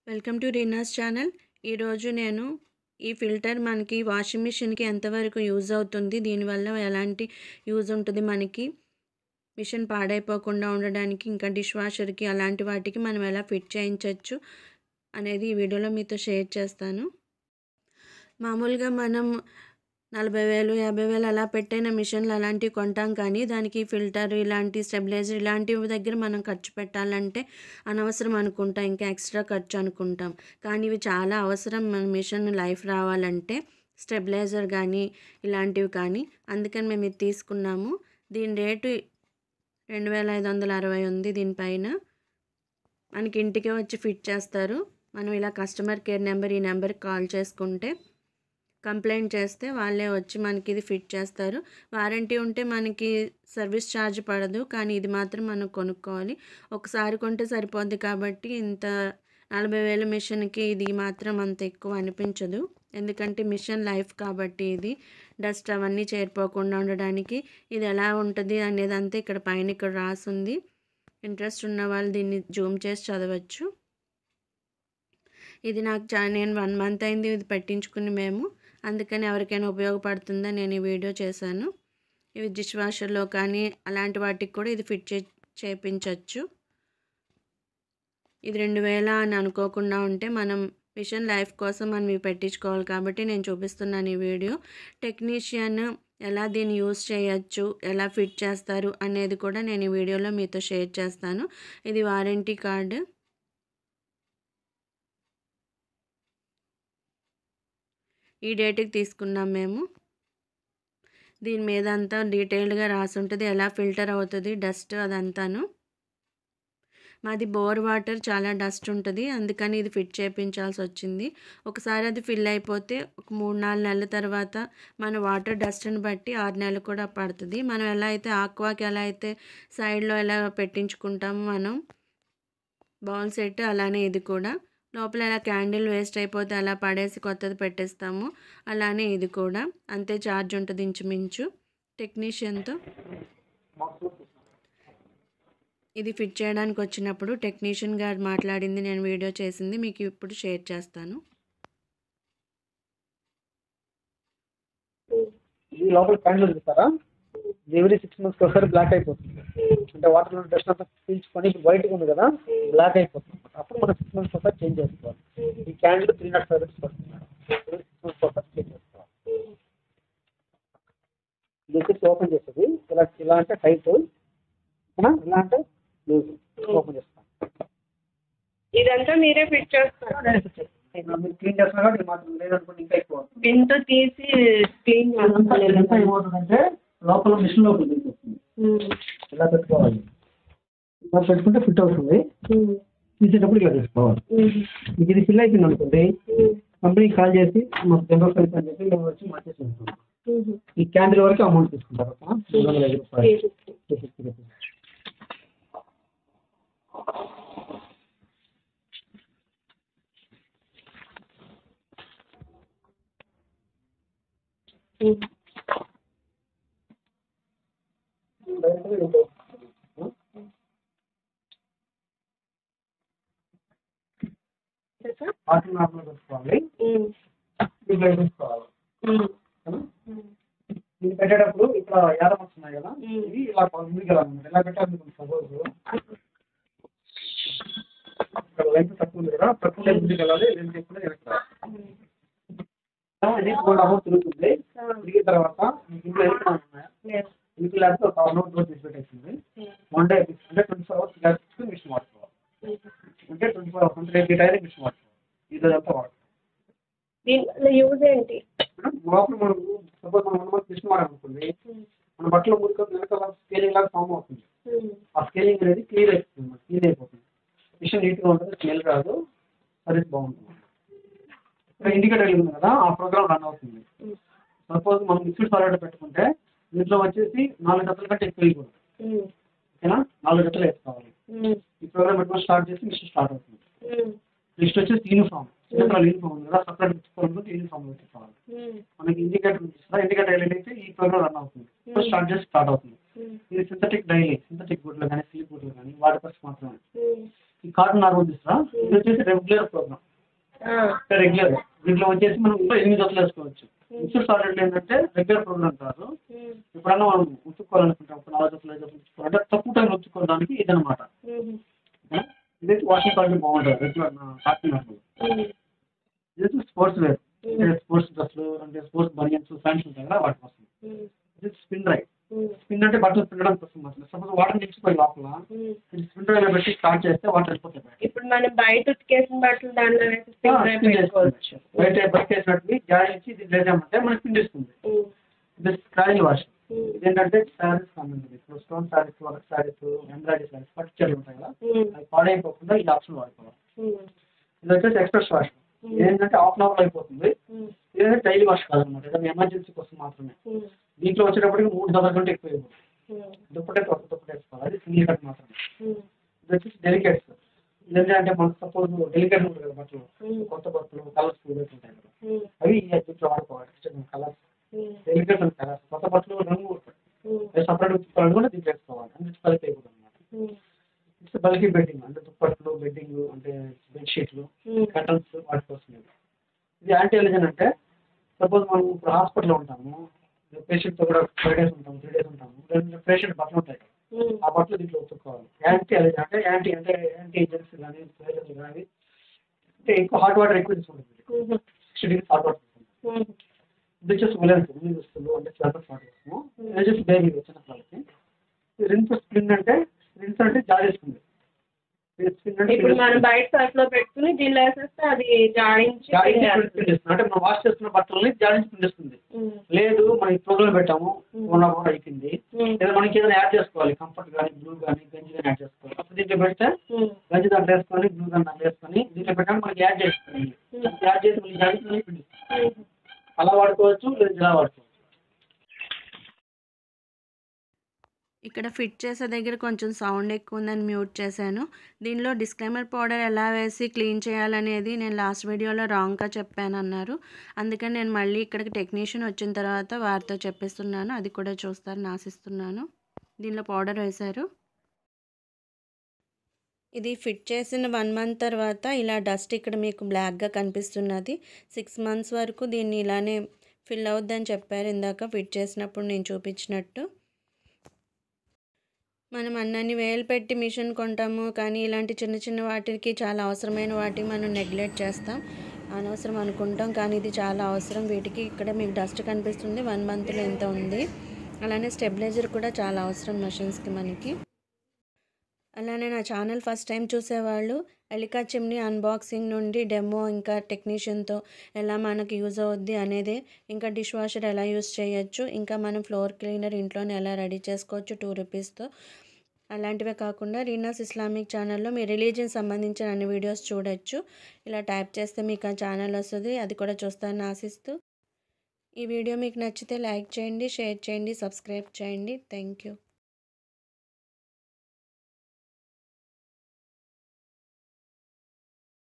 Welcome to Reena's channel ఈరోజు నేను ఈ ఫిల్టర్ మనకి వాషింగ్ మిషన్కి ఎంతవరకు యూజ్ అవుతుంది దీనివల్ల ఎలాంటి యూజ్ ఉంటుంది మనకి మిషన్ పాడైపోకుండా ఉండడానికి ఇంకా డిష్ వాషర్కి అలాంటి వాటికి మనం ఎలా ఫిట్ చేయించవచ్చు అనేది ఈ వీడియోలో మీతో షేర్ చేస్తాను మామూలుగా మనం నలభై వేలు యాభై వేలు అలా పెట్టైన మిషన్లు అలాంటివి కొంటాం కానీ దానికి ఫిల్టర్ ఇలాంటి స్టెబిలైజర్ ఇలాంటివి దగ్గర మనం ఖర్చు పెట్టాలంటే అనవసరం అనుకుంటాం ఇంకా ఎక్స్ట్రా ఖర్చు అనుకుంటాం కానీ ఇవి చాలా అవసరం మన మిషన్ లైఫ్ రావాలంటే స్టెబిలైజర్ కానీ ఇలాంటివి కానీ అందుకని మేము ఇది తీసుకున్నాము దీని రేటు రెండు వేల ఐదు వందల అరవై ఉంది దీనిపైన మనకి ఇంటికే వచ్చి ఫిట్ చేస్తారు మనం ఇలా కస్టమర్ కేర్ నెంబర్ ఈ నెంబర్కి కాల్ చేసుకుంటే కంప్లైంట్ చేస్తే వాళ్ళే వచ్చి మనకి ఇది ఫిట్ చేస్తారు వారంటీ ఉంటే మనకి సర్వీస్ ఛార్జ్ పడదు కానీ ఇది మాత్రం మనం కొనుక్కోవాలి ఒకసారి కొంటే సరిపోద్ది కాబట్టి ఇంత నలభై వేల మిషన్కి ఇది మాత్రం అంత ఎక్కువ అనిపించదు ఎందుకంటే మిషన్ లైఫ్ కాబట్టి ఇది డస్ట్ అవన్నీ చేరిపోకుండా ఉండడానికి ఇది ఎలా ఉంటుంది అనేది అంతా ఇక్కడ పైన ఇక్కడ రాసుంది ఇంట్రెస్ట్ ఉన్న వాళ్ళు దీన్ని జూమ్ చేసి చదవచ్చు ఇది నాకు చా నేను వన్ మంత్ అయింది ఇది పెట్టించుకుని మేము అందుకని ఎవరికైనా ఉపయోగపడుతుందని నేను ఈ వీడియో చేశాను ఇవి డిష్ వాషర్లో కానీ అలాంటి వాటికి కూడా ఇది ఫిట్ చే చేయించవచ్చు ఇది రెండు వేల అని అనుకోకుండా ఉంటే మనం మిషన్ లైఫ్ కోసం మనం ఇవి పెట్టించుకోవాలి కాబట్టి నేను చూపిస్తున్నాను ఈ వీడియో టెక్నీషియన్ ఎలా దీన్ని యూస్ చేయొచ్చు ఎలా ఫిట్ చేస్తారు అనేది కూడా నేను ఈ వీడియోలో మీతో షేర్ చేస్తాను ఇది వారంటీ కార్డు ఈ డేట్కి తీసుకున్నాం మేము దీని మీద అంతా డీటెయిల్డ్గా రాసి ఉంటుంది ఎలా ఫిల్టర్ అవుతుంది డస్ట్ అదంతాను మాది బోర్ వాటర్ చాలా డస్ట్ ఉంటుంది అందుకని ఇది ఫిట్ చేయించాల్సి వచ్చింది ఒకసారి అది ఫిల్ అయిపోతే ఒక మూడు నాలుగు నెలల తర్వాత మన వాటర్ డస్ట్ని బట్టి ఆరు నెలలు కూడా పడుతుంది మనం ఎలా అయితే ఆక్వాకి ఎలా అయితే సైడ్లో ఎలా పెట్టించుకుంటామో మనం బౌల్ సెట్ అలానే ఇది కూడా లోపల ఎలా క్యాండిల్ వేస్ట్ అయిపోతే అలా పడేసి కొత్తది పెట్టేస్తాము అలానే ఇది కూడా అంతే ఛార్జ్ ఉంటుంది ఇంచుమించు టెక్నీషియన్తో ఇది ఫిట్ చేయడానికి వచ్చినప్పుడు టెక్నీషియన్ గారు మాట్లాడింది నేను వీడియో చేసింది మీకు ఇప్పుడు షేర్ చేస్తాను ఈ లోపల క్యాండిల్ చూస్తారా ఎవ్రీ సిక్స్ మంత్స్ ఒకసారి బ్లాక్ అయిపోతుంది అంటే వాటర్లో డస్ట్ అంతా పీల్చుకొని వైట్గా ఉంది కదా బ్లాక్ అయిపోతుంది అప్పుడు మనం సిక్స్ మంత్స్ ఒకసారి చేంజ్ చేసుకోవాలి ఈ candle three naught five rupees పడుతుంది ఎవ్రీ సిక్స్ మంత్స్ ఒకసారి చేంజ్ చేసుకోవాలి ఇది వచ్చేసి ఓపెన్ చేస్తుంది ఇలా ఇలా అంటే టైట్ ఇలా అంటే లూజ్ ఓపెన్ చేస్తాను ఇదంతా మీరే ఫిట్ చేస్తారు మీరు క్లీన్ చేస్తున్నా కాబట్టి మాత్రం లేదనుకోండి ఇంకా ఎక్కువ అవుతుంది. బిన్తో తీసి క్లీన్ ఇదంతా ఇదంతా ఏమవుతుందంటే లోపల మిషన్ లోపల దిగుతుంది ఇలా పెట్టుకోవాలి ఇలా పెట్టుకుంటే ఫిట్ అవుతుంది తీసేటప్పుడు ఇలా తీసుకోవాలి మీకు ఇది ఫిల్ అయిపోయింది అనుకోండి కంపెనీకి కాల్ చేసి మాకు జనరల్ సర్వీస్ అని చెప్పి మేము వచ్చి మార్చేసి ఉంటాం ఈ క్యాండిల్ వరకు అమౌంట్ తీసుకుంటారు అక్క మూడు వందల ఐదు రూపాయలు టూ ఫిఫ్టీ రూపీస్ డైరెక్ట్గా ఇంకో వాటర్ నార్మల్ పెట్టుకోవాలి దీంట్లో వేసుకోవాలి ఇది పెట్టేటప్పుడు ఇక్కడ యాదం వస్తున్నాయి కదా ఇది ఇలా ముందుకు వెళ్ళాలన్నమాట ఇలా పెట్టాలి సపోజ్ ఇక్కడ లెంత్ తక్కువ ఉంది కదా తక్కువ లెంత్ ముందుకు వెళ్ళాలి లెంత్ ఎక్కువ వెనక్కి రావాలి ఇది గోల్డ్ అమౌంట్ తిరుగుతుంది తిరిగిన తర్వాత మీకు ఇంట్లో ఎన్ని ఉన్నాయా ఇంట్లో లేకపోతే ఒక వన్ అవర్ రోజు తీసి పెట్టేసింది వన్ డే అంటే twenty four hours gas machine వాడుకోవాలి అంటే ట్వంటీ ఫోర్ అవర్స్ అంటే ఎయిట్ టైం మిషన్ వాడుకోవాలి ఈ రోజు అంతా వాడుకోవాలి దీనివల్ల యూజ్ ఏంటి లోపల మనం సపోజ్ మనం వన్ మంత్ మిషన్ వాడాలనుకోండి మన బట్టలు మురికి వెనకాల స్కేలింగ్ లాగా ఫామ్ అవుతుంది ఆ స్కేలింగ్ అనేది క్లియర్ అయిపోతుంది క్లీన్ అయిపోతుంది మిషన్ నీట్గా ఉంటుంది స్మెల్ రాదు సర్వీస్ బాగుంటుంది ఇక్కడ ఇండికేటర్ ఉంది కదా ఆ ప్రోగ్రామ్ రన్ అవుతుంది సపోజ్ మనం మిక్స్డ్ సాలెడ్ పెట్టుకుంటే దీంట్లో వచ్చేసి నాలుగు జతల కంటే ఎక్కువ వేయకూడదు ఓకేనా నాలుగు జతలు వేసుకోవాలి ఈ ప్రోగ్రామ్ పెట్టుకొని స్టార్ట్ చేసి మిషన్ స్టార్ట్ అవుతుంది నెక్స్ట్ వచ్చేసి యూనిఫామ్ చిన్నపిల్లల యూనిఫామ్ ఉంది కదా సపరేట్ పెట్టుకోవాలంటే యూనిఫామ్ పెట్టుకోవాలి మనకి ఇండికేటర్ ఇస్తారా ఇండికేటర్ అయితే ఈ ప్రోగ్రామ్ రన్ అవుతుంది ఇప్పుడు స్టార్ట్ చేసి స్టార్ట్ అవుతుంది ఇది సింథటిక్ డైలీ సింథటిక్ గుడ్లు కానీ సిల్క్ గుడ్లు కానీ వాటి కోసం మాత్రమే ఈ కార్డు నార్మల్ తీసుకురా ఇది వచ్చేసి రెగ్యులర్ ప్రోగ్రామ్ రెగ్యులర్ దీంట్లో వచ్చేసి మనం ఇంట్లో ఎనిమిది జతలు వేసుకోవచ్చు ఇన్సూర్ సాలిడ్ ఏంటంటే రెగ్యులర్ ప్రోగ్రామ్ కాదు ఎప్పుడన్నా మనం ఉతుక్కోవాలనుకుంటాం ఇప్పుడు నాలుగు జతలు ఐదు జతలు ఉతుక్కోవాలి అంటే తక్కువ టైంలో ఉతుక్కోవడానికి ఇదనమాట ఇదైతే వాషింగ్ క్వాలిటీ బాగుంటుంది రెగ్యులర్ కాటన్ నార్మల్ ఇది స్పోర్ట్స్ వేర్ అంటే స్పోర్ట్స్ డ్రెస్లు అంటే స్పోర్ట్స్ బనియన్స్ ప్యాంట్స్ ఉంటాయి కదా వాటి కోసం ఇది స్పిన్ డ్రై స్పిన్ అంటే బట్టలు పిండడం కోసం మాత్రం సపోజ్ వాటర్ నిలిచిపోయి లోపల ఇది స్పిన్ డ్రైలో పెట్టి స్టార్ట్ చేస్తే వాటర్ వెళ్ళిపోతాయి బయట. ఇప్పుడు మనం బయట ఉతికేసిన బట్టలు దాంట్లో వేసి ఆ, spin dry spin పెట్టుకోవచ్చు చేసుకోవచ్చు. బయట బయట వేసినట్టు జాయించి ఇది వేసామంటే మనకి పిండిస్తుంది ఉమ్, ఇది స్క్రాయిల్ వాష్ ఉమ్, ఇదేంటంటే శారీస్ సంబంధించి ఇప్పుడు stone saris work saris embroidery saris పట్టు చీరలు ఉంటాయి కదా ఉమ్, అవి పాడైపోకుండా ఈ ఆప్షన్ వాడుకోవాలి ఉమ్, ఇది వచ్చేసి ఎక్స్ప్రెస్ వాష్ ఏంటంటే హాఫ్ అన్ అవర్ అయిపోతుంది ఉమ్, ఇదేంటే డైలీ వాష్ కాదనమాట ఏదైనా ఎమర్జెన్సీ కోసం మాత్రమే ఉమ్, దీంట్లో వచ్చేటప్పటికి మూడు దొంగల కంటే ఎక్కువ అయిపోతుంది ఉమ్, దుప్పటే కొత్త దుప్పటి వేసుకోవాలి అది సింగిల్ కట్ మాత్రమే ఉమ్, ఇది వచ్చేసి డెలికేట్స్ ఇదేంటంటే మనకు సపోజ్ డెలికేట్ ఉంటుంది కదా బట్టలు ఉమ్, కొత్త బట్టలు కలర్స్ ఉంటాయి కదా ఉమ్, అవి ఈ దీంట్లో వాడుకోవాలి కలర్స్ ఉమ్, డెలికేట్ ఉంది కలర్స్ కొత్త బట్టలు రంగు ఉంటాయి ఉమ్, అవి సపరేట్ ఉత్తుకోవాలని కూడా దీంట్లో వేసుకోవాలి అంటే బల్క్ అయిపోతుంది అనమాట ఉమ్, ఇట్స్ బల్కీ బెడ్డింగ్ అంటే దుప్పట్లు బెడ్డింగ్ అంటే బెడ్షీట్లు ఉమ్, కర్టన్స్ వాటి కోసం ఇది. ఇది యాంటీ ఎలిజన్ అంటే సపోజ్ మనం ఇప్పుడు హాస్పిటల్లో ఉంటాము పేషెంట్తో కూడా ఫైవ్ డేస్ ఉంటాము త్రీ డేస్ ఉంటాము రెండు పేషెంట్ బట్టలు ఉంటాయి కదా ఉమ్, ఆ బట్టలు దీంట్లో ఉతుక్కోవాలి యాంటీ ఎలిజన్ అంటే యాంటీ అంటే యాంటీ ఏజెంట్స్ కానీ వైరస్ కానీ అంటే ఎక్కువ హాట్ వాటర్ ఎక్కువ తీసుకుంటుంది ఉమ్, సిక్స్టీ డిగ్రీ హాట్ వాటర్ తీసుకుంటుంది ఉమ్, ఇది వచ్చేసి ఉలెన్స్ ఉల్లి దుస్తులు అంటే చిల్డ్రన్స్ వాటి కోసము ఇది వచ్చేసి బేబీ చిన్న పిల్లలకి రిన్స్ స్పిన్ అంటే రిన్స్ అంటే జాడేస్తుంది స్పిన్ అంటే ఇప్పుడు మనం బయట సర్ఫ్లో పెట్టుకుని దీనిలో వేసేస్తే అది జాడించి జాడించి పిండేస్తుంది. పిండిస్తుంది అంటే మనం వాష్ చేస్తున్న బట్టలని జాడించి పిండిస్తుంది ఉమ్, లేదు మనం ఈ ప్రోగ్రామ్ పెట్టాము Hmm. వన్ అవర్ అయిపోయింది ఉమ్, లేదా మనకి ఏదైనా యాడ్ చేసుకోవాలి కంఫర్ట్ కానీ బ్లూ కానీ గంజి కానీ యాడ్ చేసుకోవాలి అప్పుడు దీంట్లో పెడితే ఉమ్, గంజి దాంట్లో వేసుకొని బ్లూ కానీ దాంట్లో వేసుకొని దీంట్లో పెట్టాము మనకి యాడ్ చేస్తుంది యాడ్ చేసి మళ్ళీ జాడించి మళ్ళీ పిండిస్తుంది ఉమ్. అలా వాడుకోవచ్చు లేదా ఇలా వాడుకోవచ్చు ఇక్కడ ఫిట్ చేసే దగ్గర కొంచెం సౌండ్ ఎక్కువ ఉందని మ్యూట్ చేశాను దీనిలో డిస్క్లైమర్ పౌడర్ ఎలా వేసి క్లీన్ చేయాలనేది నేను లాస్ట్ వీడియోలో రాంగ్గా చెప్పాను అన్నారు అందుకని నేను మళ్ళీ ఇక్కడికి టెక్నీషియన్ వచ్చిన తర్వాత వారితో చెప్పిస్తున్నాను అది కూడా చూస్తారని ఆశిస్తున్నాను దీనిలో పౌడర్ వేశారు ఇది ఫిట్ చేసిన వన్ మంత్ తర్వాత ఇలా డస్ట్ ఇక్కడ మీకు బ్లాక్గా కనిపిస్తున్నది సిక్స్ మంత్స్ వరకు దీన్ని ఇలానే ఫిల్ అవుద్దని చెప్పారు ఇందాక ఫిట్ చేసినప్పుడు నేను చూపించినట్టు మనం అన్నన్ని వేలు పెట్టి మిషన్ కొంటాము కానీ ఇలాంటి చిన్న చిన్న వాటికి చాలా అవసరమైన వాటికి మనం నెగ్లెక్ట్ చేస్తాం అనవసరం అనుకుంటాం కానీ ఇది చాలా అవసరం వీటికి ఇక్కడ మీకు డస్ట్ కనిపిస్తుంది వన్ మంత్లో ఎంత ఉంది అలానే స్టెబిలైజర్ కూడా చాలా అవసరం మెషిన్స్కి మనకి అలానే నా ఛానల్ ఫస్ట్ టైం చూసేవాళ్ళు ఎలికా చిమ్ని అన్బాక్సింగ్ నుండి డెమో ఇంకా టెక్నీషియన్తో ఎలా మనకి యూజ్ అవుద్ది అనేది ఇంకా డిష్ వాషర్ ఎలా యూజ్ చేయొచ్చు ఇంకా మనం ఫ్లోర్ క్లీనర్ ఇంట్లోనే ఎలా రెడీ చేసుకోవచ్చు టూ రూపీస్తో అలాంటివే కాకుండా రీనాస్ ఇస్లామిక్ ఛానల్లో మీ రిలీజియన్ సంబంధించిన అన్ని వీడియోస్ చూడొచ్చు ఇలా టైప్ చేస్తే మీకు ఆ ఛానల్ వస్తుంది అది కూడా చూస్తానని ఆశిస్తూ ఈ వీడియో మీకు నచ్చితే లైక్ చేయండి షేర్ చేయండి సబ్స్క్రైబ్ చేయండి థ్యాంక్ యూ